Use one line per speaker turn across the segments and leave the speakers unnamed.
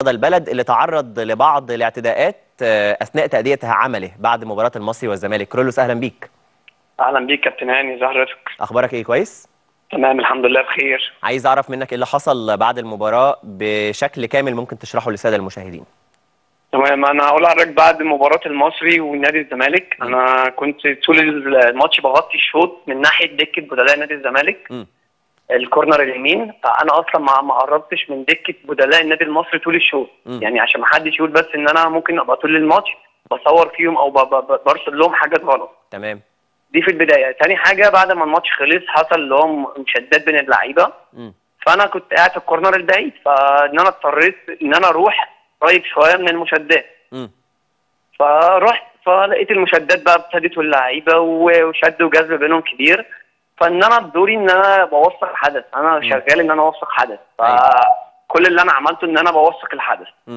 البلد اللي تعرض لبعض الاعتداءات آه، اثناء تاديه عمله بعد مباراه المصري والزمالك كرولوس اهلا بيك
اهلا بيك كابتن هاني ازي حضرتك
اخبارك ايه كويس
تمام الحمد لله بخير
عايز اعرف منك ايه اللي حصل بعد المباراه بشكل كامل ممكن تشرحه للساده المشاهدين
تمام انا هقول لحضرتك بعد مباراه المصري ونادي الزمالك انا كنت طول الماتش بغطي الشوط من ناحيه دكه بدلاء نادي الزمالك
م.
الكورنر اليمين فانا اصلا ما ما قربتش من دكه بدلاء النادي المصري طول الشوط
م.
يعني عشان ما حدش يقول بس ان انا ممكن ابقى طول الماتش بصور فيهم او ب- ب- ب- برسل لهم حاجات غلط
تمام
دي في البدايه تاني حاجه بعد ما الماتش خلص حصل اللي هو مشادات بين اللعيبه
م.
فانا كنت قاعد في الكورنر البعيد فان انا اضطريت ان انا اروح قريب شويه من المشادات
م.
فرحت فلقيت المشادات بقى ابتدت واللعيبه و- وشد وجذب بينهم كبير فان انا بدوري ان انا بوثق حدث انا
م.
شغال ان انا اوثق حدث
أيوة.
فكل اللي انا عملته ان انا بوثق الحدث
م.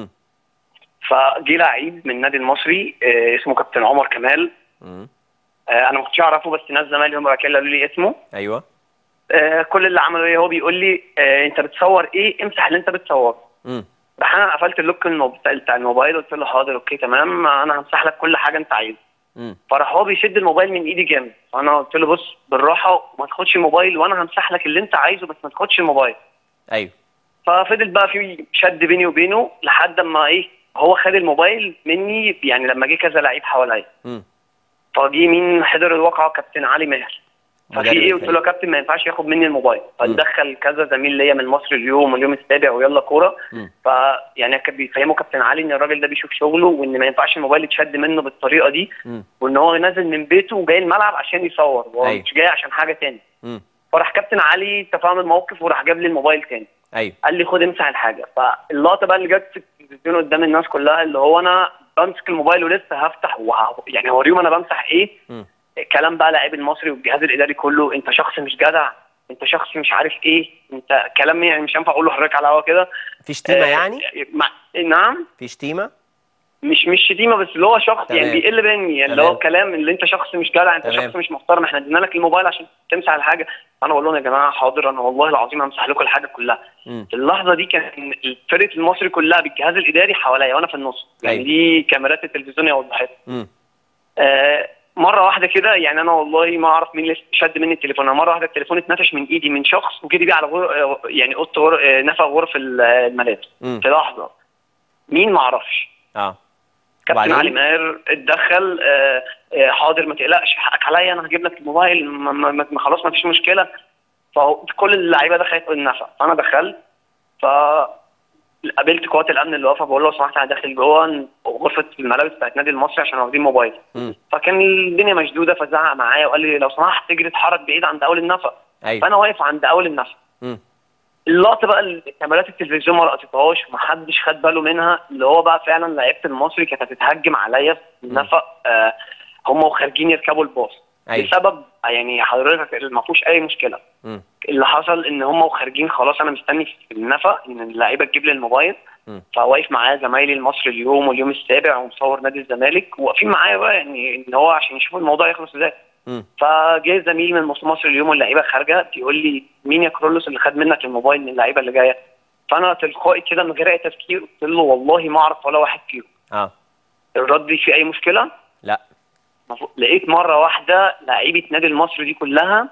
فجي لعيب من النادي المصري آه، اسمه كابتن عمر كمال
م.
آه، انا ما كنتش اعرفه بس ناس زمايلي هم بعد كده قالوا لي اسمه
ايوه
آه، كل اللي عمله ايه هو بيقول لي آه، انت بتصور ايه امسح اللي انت بتصوره
م.
راح انا قفلت اللوك الموب- بتاع الموبايل قلت له حاضر اوكي تمام انا همسح لك كل حاجه انت عايزها
م.
فراح هو بيشد الموبايل من ايدي جامد فانا قلت له بص بالراحه وما تاخدش الموبايل وانا همسح لك اللي انت عايزه بس ما تاخدش الموبايل
ايوه
ففضل بقى في شد بيني وبينه لحد اما ايه هو خد الموبايل مني يعني لما جه كذا لعيب حواليا
م.
فجي مين حضر الواقعه كابتن علي ماهر ففي
مدرب
ايه قلت له يا كابتن ما ينفعش ياخد مني الموبايل فاتدخل كذا زميل ليا من مصر اليوم واليوم السابع ويلا كوره
م.
فيعني كان بيفهموا كابتن علي ان الراجل ده بيشوف شغله وان ما ينفعش الموبايل يتشد منه بالطريقه دي
م.
وان هو نازل من بيته وجاي الملعب عشان يصور هو
أيوة.
مش جاي عشان حاجه تاني
م.
فراح كابتن علي تفهم الموقف وراح جاب لي الموبايل تاني
ايوه
قال لي خد امسح الحاجه فاللقطه بقى اللي جت في التلفزيون قدام الناس كلها اللي هو انا بمسك الموبايل ولسه هفتح وه... يعني هوريهم انا بمسح ايه
م.
كلام بقى لاعب المصري والجهاز الاداري كله انت شخص مش جدع انت شخص مش عارف ايه انت كلام يعني مش هينفع اقول لحضرتك على الهوا كده
في شتيمه
آه،
يعني
مع... نعم
في شتيمه
مش مش شتيمه بس اللي هو شخص
تمام.
يعني بيقل مني يعني اللي هو
تمام.
كلام اللي انت شخص مش جدع انت
تمام.
شخص مش محترم احنا ادينا لك الموبايل عشان تمسح الحاجه انا بقول لهم يا جماعه حاضر انا والله العظيم همسح لكم الحاجه كلها
م.
في اللحظه دي كان فرقه المصري كلها بالجهاز الاداري حواليا وانا في النص يعني
أيوة.
دي كاميرات التلفزيون وضحت
م.
آه مره واحده كده يعني انا والله ما اعرف مين اللي شد مني التليفون أنا مره واحده التليفون اتنتش من ايدي من شخص وجري بيه على غر... آه، يعني اوضه غر... آه، نفق غرف ال- الملابس
م.
في لحظه مين ما اعرفش
اه
كابتن
وبعدين؟
علي ماهر اتدخل آه، آه، حاضر ما تقلقش حقك عليا انا هجيب لك الموبايل ما ما ما خلاص ما فيش مشكله فكل اللعيبه دخلت النفق فانا دخلت ف قابلت قوات الامن اللي واقفه بقول له لو سمحت انا داخل جوه غرفه الملابس بتاعت نادي المصري عشان واخدين موبايل
م.
فكان الدنيا مشدوده فزعق معايا وقال لي لو سمحت تجري اتحرك بعيد عند اول النفق
ايوه
فانا واقف عند اول النفق
م.
اللقطه بقى اللي كاميرات التلفزيون ما لقطتهاش ومحدش خد باله منها اللي هو بقى فعلا لعيبه المصري كانت هتتهجم عليا في النفق آه هم وخارجين يركبوا الباص
ايوه
بسبب يعني حضرتك ما فيهوش اي مشكله
م.
اللي حصل ان هم وخارجين خلاص انا مستني في النفق ان اللعيبه تجيب لي الموبايل
م.
فواقف معايا زمايلي المصري اليوم واليوم السابع ومصور نادي الزمالك واقفين معايا بقى يعني ان هو عشان يشوفوا الموضوع يخلص ازاي
م.
فجه زميل من مصر مصر اليوم واللعيبه خارجه بيقول لي مين يا كرولوس اللي خد منك الموبايل من اللعيبه اللي جايه فانا تلقائي كده من غير اي تفكير قلت له والله ما اعرف ولا واحد فيهم
اه
الرد في اي مشكله
لا
مف- لقيت مره واحده لعيبه نادي المصري دي كلها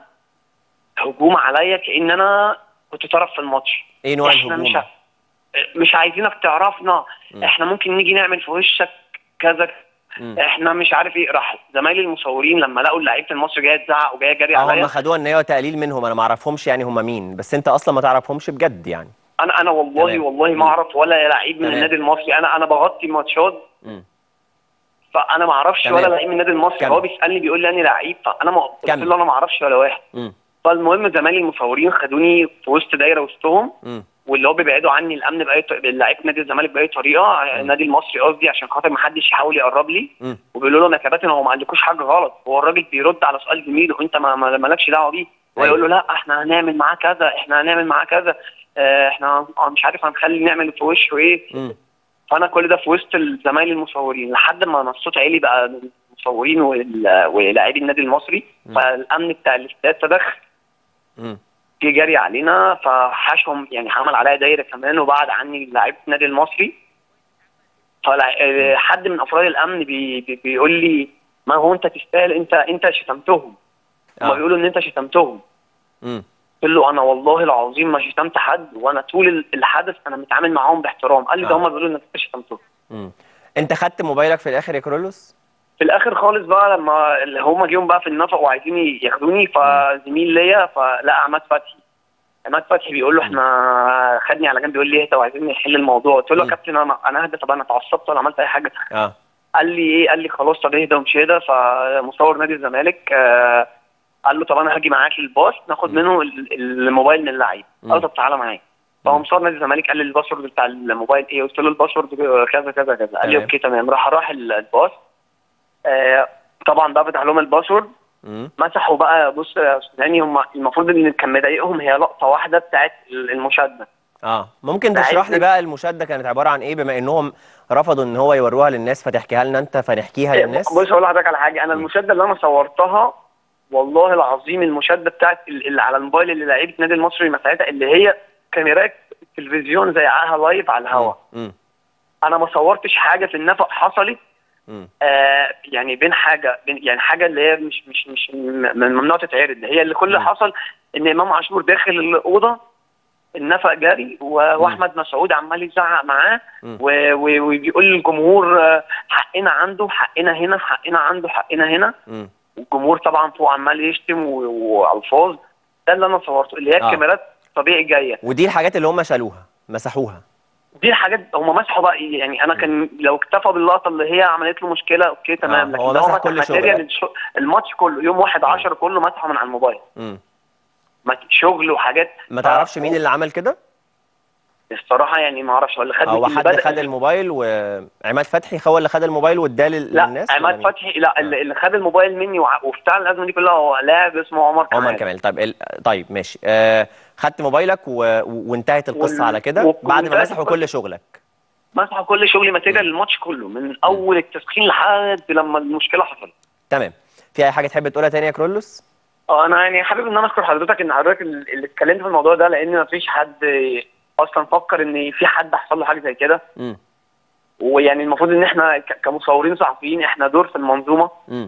هجوم عليا كان انا كنت طرف في الماتش
ايه نوع
احنا مش
الهجوم
ع- مش عايزينك تعرفنا
م.
احنا ممكن نيجي نعمل في وشك كذا
م.
احنا مش عارف ايه راح زمايلي المصورين لما لقوا لعيبه المصري جايه تزعق وجايه جري
اه
عليا
هم خدوها ان هي تقليل منهم انا ما اعرفهمش يعني هم مين بس انت اصلا ما تعرفهمش بجد يعني
انا انا والله
تمام.
والله
مم.
ما اعرف ولا لعيب من
تمام.
النادي المصري انا انا بغطي ماتشات
م.
فانا ما اعرفش
تمام.
ولا لعيب من النادي المصري
كمل.
هو بيسالني بيقول لي انا لعيب فانا ما قلت
كمل.
له انا ما اعرفش ولا واحد
م.
فالمهم زمايلي المصورين خدوني في وسط دايره وسطهم
م.
واللي هو بيبعدوا عني الامن باي ط- لعيبه نادي الزمالك باي طريقه النادي المصري قصدي عشان خاطر ما حدش يحاول يقرب لي
م.
وبيقولوا لهم يا كباتن هو ما عندكوش حاجه غلط هو الراجل بيرد على سؤال زميله وانت ما ما- مالكش دعوه بيه هو
أيوة.
يقول له لا احنا هنعمل معاه كذا احنا هنعمل معاه كذا اه احنا مش عارف هنخلي نعمل في وشه ايه
م.
فانا كل ده في وسط الزمايل المصورين لحد ما الصوت عالي بقى من المصورين وال- ولاعبي النادي المصري
م.
فالامن بتاع الاستاد تدخل
م.
جه جري علينا فحاشهم يعني عمل عليا دايره كمان وبعد عني لعيبه النادي المصري فحد من افراد الامن بي بي بيقول لي ما هو انت تستاهل انت انت شتمتهم
آه.
هما بيقولوا ان انت شتمتهم
امم
قلت له انا والله العظيم ما شتمت حد وانا طول ال- الحدث انا متعامل معاهم باحترام قال لي ده
آه.
هما بيقولوا انك انت شتمتهم
امم انت خدت موبايلك في الاخر يا كرولوس
في الاخر خالص بقى لما اللي هما جيهم بقى في النفق وعايزين ياخدوني فزميل ليا فلقى عماد فتحي عماد فتحي بيقول له احنا خدني على جنب بيقول لي اهدى وعايزين نحل الموضوع قلت له يا
مم.
كابتن انا انا اهدى طب انا اتعصبت ولا عملت اي حاجه
اه
قال لي ايه قال لي خلاص طب اهدى ومش اهدى فمصور نادي الزمالك آه قال له طب انا هاجي معاك الباص ناخد
مم.
منه ال- الموبايل من اللعيب
مم.
قال له طب تعالى معايا فهو مصور نادي الزمالك قال لي الباسورد بتاع الموبايل ايه قلت له الباسورد كذا كذا كذا قال لي
تمام.
اوكي تمام راح راح ال- الباص آه طبعا بقى فتح لهم الباسورد
امم
مسحوا بقى بص يا استاذ هاني هم المفروض ان كان مضايقهم هي لقطه واحده بتاعت المشاده
اه ممكن
ده
تشرح
عايز
لي بقى المشاده كانت عباره عن ايه بما انهم رفضوا ان هو يوروها للناس فتحكيها لنا انت فنحكيها للناس
بص اقول لحضرتك على حاجه انا المشاده اللي انا صورتها والله العظيم المشاده بتاعت ال- اللي على الموبايل اللي لعيبه النادي المصري مساعتها اللي هي كاميرات التلفزيون زيها لايف على الهواء
امم
انا ما صورتش حاجه في النفق حصلت
امم
آه يعني بين حاجه بين يعني حاجه اللي هي مش مش مش م- ممنوع تتعرض هي اللي كل اللي
مم.
حصل ان امام عاشور داخل الاوضه النفق جري و- واحمد مسعود عمال يزعق معاه
مم.
و- و- وبيقول للجمهور آه، حقنا عنده حقنا هنا حقنا عنده حقنا هنا
امم
والجمهور طبعا فوق عمال يشتم و- والفاظ ده اللي انا صورته اللي هي
آه.
الكاميرات طبيعي جايه
ودي الحاجات اللي هم شالوها مسحوها
دي الحاجات هم مسحوا بقى إيه؟ يعني انا كان لو اكتفى باللقطه اللي هي عملت له مشكله اوكي تمام
آه،
لكن
هو
ده
مسح
مسح
كل
ماتيريال
شغلك.
الش- الماتش كله يوم 1 10 كله مسحه من على الموبايل
امم
مات- شغل وحاجات
ما تعرفش مين اللي عمل كده
الصراحه يعني ما اعرفش هو اللي خد
هو
اللي
حد
بدأ-
خد الموبايل وعماد فتحي هو اللي خد الموبايل واداه لل-
لا
للناس
عماد
ولا مين؟
فتحي لا اللي اللي خد الموبايل مني وع- وبتاع الازمه دي كلها هو لاعب اسمه عمر كمال
عمر كمال طيب ال... طيب ماشي آه خدت موبايلك و... وانتهت القصه
وال-
على كده
وكل
بعد ما
ده
مسحوا كل شغلك
مسحوا كل شغلي ماتيريال الماتش كله من اول التسخين لحد لما المشكله حصلت
تمام في اي حاجه تحب تقولها تاني يا كرولوس
اه انا يعني حابب ان انا اشكر حضرتك ان حضرتك اللي اللي اتكلمت في الموضوع ده لان ما فيش حد اصلا فكر ان في حد حصل له حاجه زي كده
امم
ويعني المفروض ان احنا ك- كمصورين صحفيين احنا دور في المنظومه
امم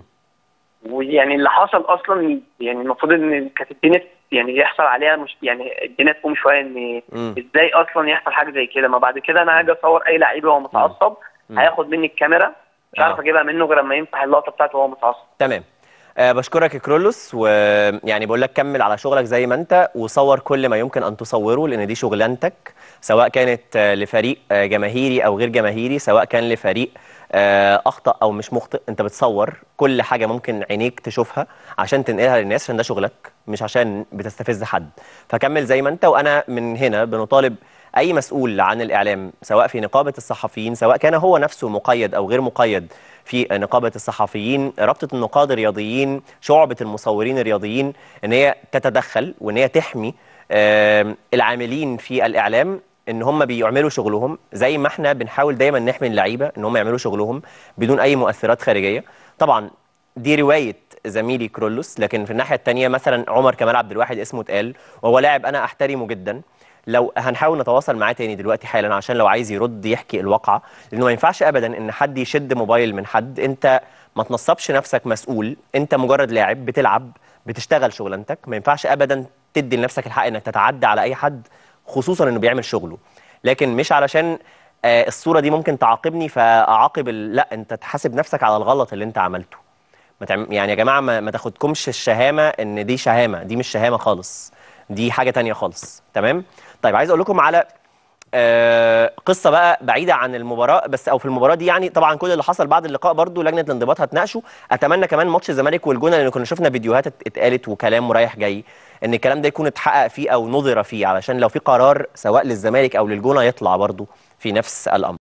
ويعني اللي حصل اصلا يعني المفروض ان كانت الدنيا يعني يحصل عليها مش يعني الدنيا تقوم شويه ان
امم
ازاي اصلا يحصل حاجه زي كده ما بعد كده انا هاجي اصور اي لعيب وهو متعصب
مم.
هياخد مني الكاميرا مش عارف
آه.
اجيبها منه غير لما يمسح اللقطه بتاعته وهو متعصب
تمام أه بشكرك يا كرولوس ويعني بقول لك كمل على شغلك زي ما انت وصور كل ما يمكن ان تصوره لان دي شغلانتك سواء كانت آه، لفريق آه، جماهيري او غير جماهيري سواء كان لفريق آه، اخطا او مش مخطئ انت بتصور كل حاجه ممكن عينيك تشوفها عشان تنقلها للناس عشان ده شغلك مش عشان بتستفز حد فكمل زي ما انت وانا من هنا بنطالب اي مسؤول عن الاعلام سواء في نقابه الصحفيين سواء كان هو نفسه مقيد او غير مقيد في نقابه الصحفيين رابطه النقاد الرياضيين شعبه المصورين الرياضيين ان هي تتدخل وان هي تحمي آم، العاملين في الاعلام ان هم بيعملوا شغلهم زي ما احنا بنحاول دايما نحمي اللعيبه ان هم يعملوا شغلهم بدون اي مؤثرات خارجيه طبعا دي روايه زميلي كرولوس لكن في الناحيه الثانيه مثلا عمر كمال عبد الواحد اسمه اتقال وهو لاعب انا احترمه جدا لو هنحاول نتواصل معاه تاني دلوقتي حالا عشان لو عايز يرد يحكي الواقعه لانه ما ينفعش ابدا ان حد يشد موبايل من حد انت ما تنصبش نفسك مسؤول انت مجرد لاعب بتلعب بتشتغل شغلانتك ما ينفعش ابدا تدي لنفسك الحق انك تتعدى على اي حد خصوصا انه بيعمل شغله لكن مش علشان آه، الصوره دي ممكن تعاقبني فاعاقب ال- لا انت تحاسب نفسك على الغلط اللي انت عملته ما تعم... يعني يا جماعه ما, ما تاخدكمش الشهامه ان دي شهامه دي مش شهامه خالص دي حاجه تانية خالص تمام طيب عايز اقول لكم على آه قصه بقى بعيده عن المباراه بس او في المباراه دي يعني طبعا كل اللي حصل بعد اللقاء برضو لجنه الانضباط هتناقشه اتمنى كمان ماتش الزمالك والجونه لان كنا شفنا فيديوهات ات- اتقالت وكلام رايح جاي ان الكلام ده يكون اتحقق فيه او نظر فيه علشان لو في قرار سواء للزمالك او للجونه يطلع برضو في نفس الامر